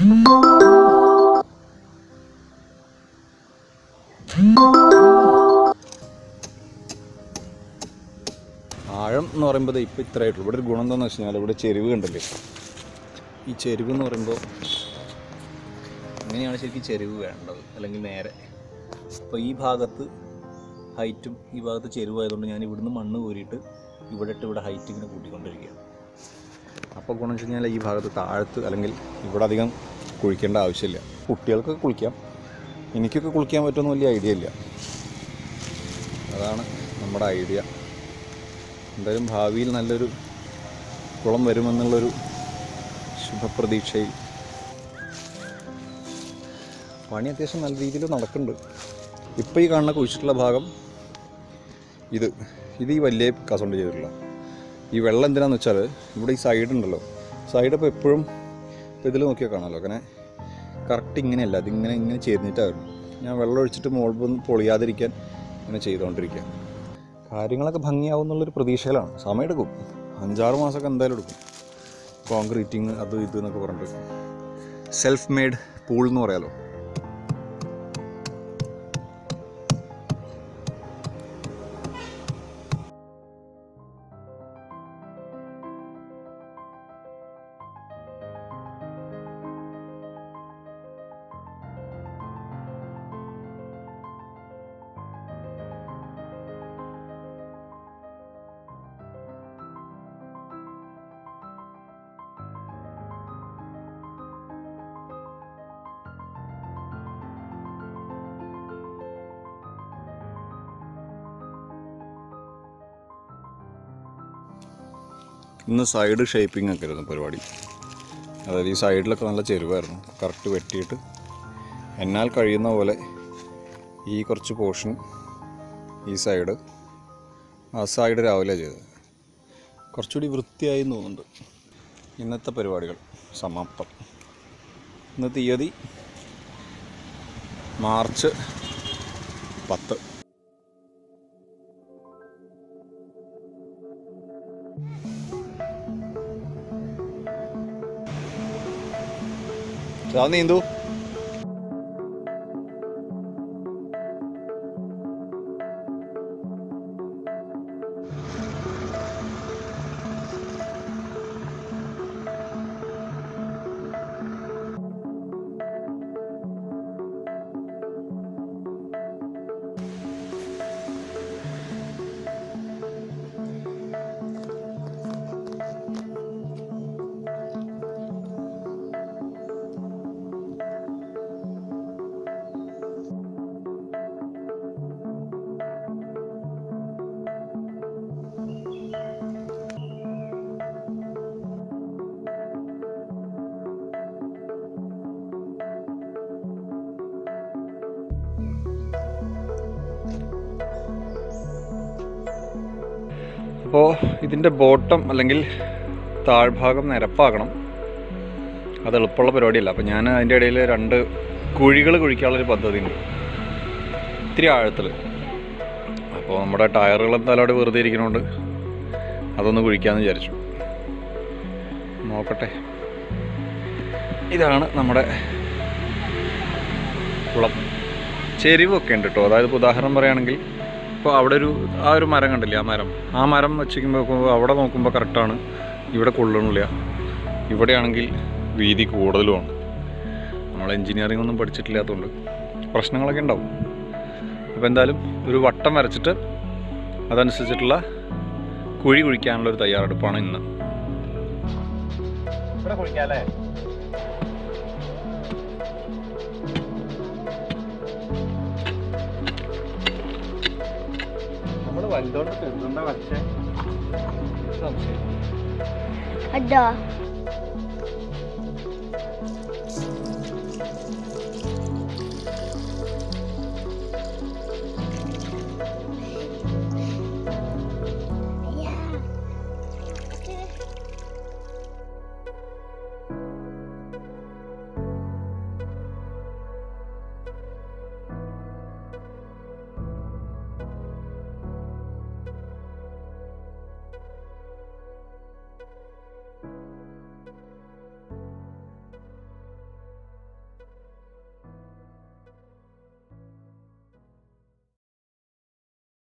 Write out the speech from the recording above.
ആഴം എന്ന് പറയുമ്പോൾ ഇപ്പോൾ ഇത്രയായിട്ടുള്ളൂ ഇവിടെ ഒരു ഗുണം എന്താണെന്ന് വെച്ച് കഴിഞ്ഞാൽ ഇവിടെ ചെരുവ് കണ്ടല്ലേ ഈ ചെരുവ് എന്ന് പറയുമ്പോൾ ഇങ്ങനെയാണ് ശരിക്കും ചെരുവ് വേണ്ടത് അല്ലെങ്കിൽ നേരെ അപ്പോൾ ഈ ഭാഗത്ത് ഹൈറ്റും ഈ ഭാഗത്ത് ചെരുവായതുകൊണ്ട് ഞാൻ ഇവിടുന്ന് മണ്ണ് കോരിയിട്ട് ഇവിടെ ഇട്ട് ഇവിടെ ഹൈറ്റ് ഇങ്ങനെ കൂട്ടിക്കൊണ്ടിരിക്കുകയാണ് അപ്പോൾ ഗുണം വെച്ച് കഴിഞ്ഞാൽ ഈ ഭാഗത്ത് താഴത്ത് അല്ലെങ്കിൽ ഇവിടെ അധികം കുഴിക്കേണ്ട ആവശ്യമില്ല കുട്ടികൾക്കൊക്കെ കുളിക്കാം എനിക്കൊക്കെ കുളിക്കാൻ പറ്റുമെന്ന് വലിയ ഐഡിയ ഇല്ല അതാണ് നമ്മുടെ ഐഡിയ എന്തായാലും ഭാവിയിൽ നല്ലൊരു കുളം വരുമെന്നുള്ളൊരു ശുഭപ്രതീക്ഷയിൽ പണി അത്യാവശ്യം നല്ല രീതിയിൽ നടക്കുന്നുണ്ട് ഇപ്പോൾ ഈ കാണുന്ന കുഴിച്ചിട്ടുള്ള ഭാഗം ഇത് ഇത് ഈ വലിയ കസോണ്ട് ചെയ്തിട്ടുള്ള ഈ വെള്ളം എന്തിനാന്ന് വെച്ചാൽ ഇവിടെ ഈ സൈഡ് ഉണ്ടല്ലോ സൈഡ് ഇപ്പോൾ എപ്പോഴും ഇപ്പോൾ ഇതിൽ നോക്കിയാൽ കാണാമല്ലോ അങ്ങനെ കറക്റ്റ് ഇങ്ങനെയല്ല അതിങ്ങനെ ഇങ്ങനെ ചേർന്നിട്ടായിരുന്നു ഞാൻ വെള്ളം ഒഴിച്ചിട്ട് മുകളിൽ പൊളിയാതിരിക്കാൻ ഇങ്ങനെ ചെയ്തുകൊണ്ടിരിക്കുക കാര്യങ്ങളൊക്കെ ഭംഗിയാവും എന്നുള്ളൊരു പ്രതീക്ഷയിലാണ് സമയമെടുക്കും അഞ്ചാറ് മാസമൊക്കെ എന്തായാലും എടുക്കും കോൺക്രീറ്റിങ് അത് ഇത് എന്നൊക്കെ പറഞ്ഞിട്ട് സെൽഫ് മെയ്ഡ് പൂൾ എന്ന് പറയാലോ ഇന്ന് സൈഡ് ഷേപ്പിംഗ് ഒക്കെ ആയിരുന്നു പരിപാടി അതായത് ഈ സൈഡിലൊക്കെ നല്ല ചെരുവായിരുന്നു കറക്റ്റ് വെട്ടിയിട്ട് എന്നാൽ കഴിയുന്ന പോലെ ഈ കുറച്ച് പോർഷൻ ഈ സൈഡ് ആ സൈഡ് രാവിലെ ചെയ്തത് കുറച്ചുകൂടി വൃത്തിയായി എന്ന് തോന്നുന്നുണ്ട് ഇന്നത്തെ പരിപാടികൾ സമാപ്തം ഇന്ന് തീയതി മാർച്ച് പത്ത് ചാ നീന്തു അപ്പോൾ ഇതിൻ്റെ ബോട്ടം അല്ലെങ്കിൽ താഴ്ഭാഗം നിരപ്പാക്കണം അത് എളുപ്പമുള്ള പരിപാടിയല്ല അപ്പോൾ ഞാൻ അതിൻ്റെ ഇടയിൽ രണ്ട് കുഴികൾ കുഴിക്കാനുള്ളൊരു പദ്ധതി ഉണ്ട് ഇത്തിരി ആഴത്തിൽ അപ്പോൾ നമ്മുടെ ടയറുകൾ എന്തായാലും അവിടെ വെറുതെ ഇരിക്കണോണ്ട് അതൊന്ന് കുഴിക്കാമെന്ന് വിചാരിച്ചു നോക്കട്ടെ ഇതാണ് നമ്മുടെ കുളം ചെരിവൊക്കെ ഉണ്ട് കേട്ടോ അതായത് ഇപ്പോൾ ഉദാഹരണം പറയുകയാണെങ്കിൽ ഇപ്പോൾ അവിടെ ഒരു ആ ഒരു മരം കണ്ടില്ലേ ആ മരം ആ മരം വെച്ചിരിക്കുമ്പോൾ നോക്കുമ്പോൾ അവിടെ നോക്കുമ്പോൾ കറക്റ്റാണ് ഇവിടെ കൊള്ളണില്ല ഇവിടെയാണെങ്കിൽ വീതി കൂടുതലുമാണ് നമ്മൾ എൻജിനീയറിംഗ് ഒന്നും പഠിച്ചിട്ടില്ലാത്തതുകൊണ്ട് പ്രശ്നങ്ങളൊക്കെ ഉണ്ടാവും അപ്പോൾ എന്തായാലും ഒരു വട്ടം വരച്ചിട്ട് അതനുസരിച്ചിട്ടുള്ള കുഴി കുഴിക്കാനുള്ള ഒരു തയ്യാറെടുപ്പാണ് ഇന്ന് ഇവിടെ കുഴിക്കാല്ലേ നമ്മൾ വലുതോണ്ട് ചെറുതുണ്ട പക്ഷേ സംശയം അതാ